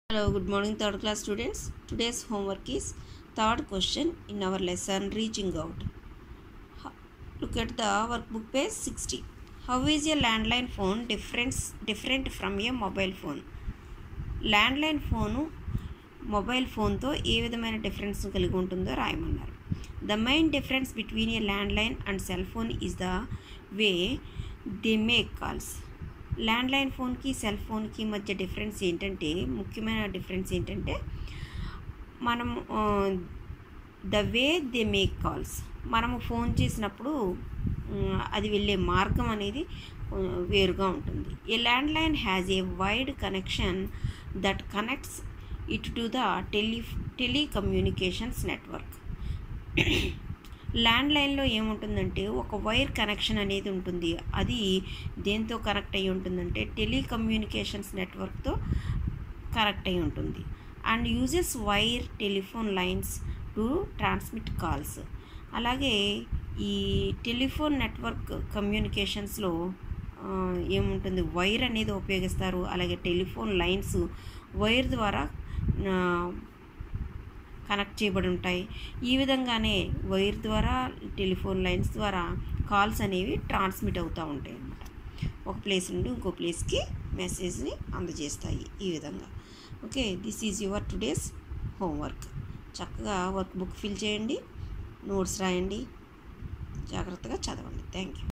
Hello, good morning, third class students. Today's homework is third question in our lesson Reaching Out. Ho- Look at the workbook page 60. How is a landline phone different, different from a mobile phone? Landline phone mobile ఫోన్తో ఏ విధమైన difference కలిగి ఉంటుందో రాయమన్నారు the main difference between a landline and cell phone is the way they make calls landline ఫోన్కి cell ఫోన్కి మధ్య difference ఏంటంటే ముఖ్యమైన డిఫరెన్స్ ఏంటంటే మనం the way they make calls మనము ఫోన్ చేసినప్పుడు ఉమ్, అది వెళ్ళే మార్గం అనేది ఆ, వేరుగా ఉంటుంది a land line has a wide connection that connects it to the tele telecommunications network land లైన్లో ఏముంటుందంటే ఒక వైర్ కనెక్షన్ అనేది ఉంటుంది అది దేంతో కనెక్ట్ అయి ఉంటుందంటే టెలికమ్యూనికేషన్స్ నెట్వర్క్తో కనెక్ట్ అయి ఉంటుంది and uses wire telephone lines to transmit calls అలాగే ఈ టెలిఫోన్ నెట్వర్క్ కమ్యూనికేషన్స్లో ఆ, ఏముంటుంది వైర్ అనేది ఉపయోగిస్తారు అలాగే టెలిఫోన్ లైన్స్ వైర్ ద్వారా ఆ, కనెక్ట్ చేయబడి ఉంటాయి ఈ విధంగానే వైర్ ద్వారా టెలిఫోన్ లైన్స్ ద్వారా కాల్స్ అనేవి ట్రాన్స్మిట్ అవుతూ ఉంటాయి అన్నమాట ఒక ప్లేస్ నుండి ఇంకో ప్లేస్కి మెసేజ్ని అందజేస్తాయి ఈ విధంగా okay this is your today's homework చక్కగా వర్క్ బుక్ ఫిల్ చేయండి నోట్స్ రాయండి జాగ్రత్తగా చదవండి థ్యాంక్ యూ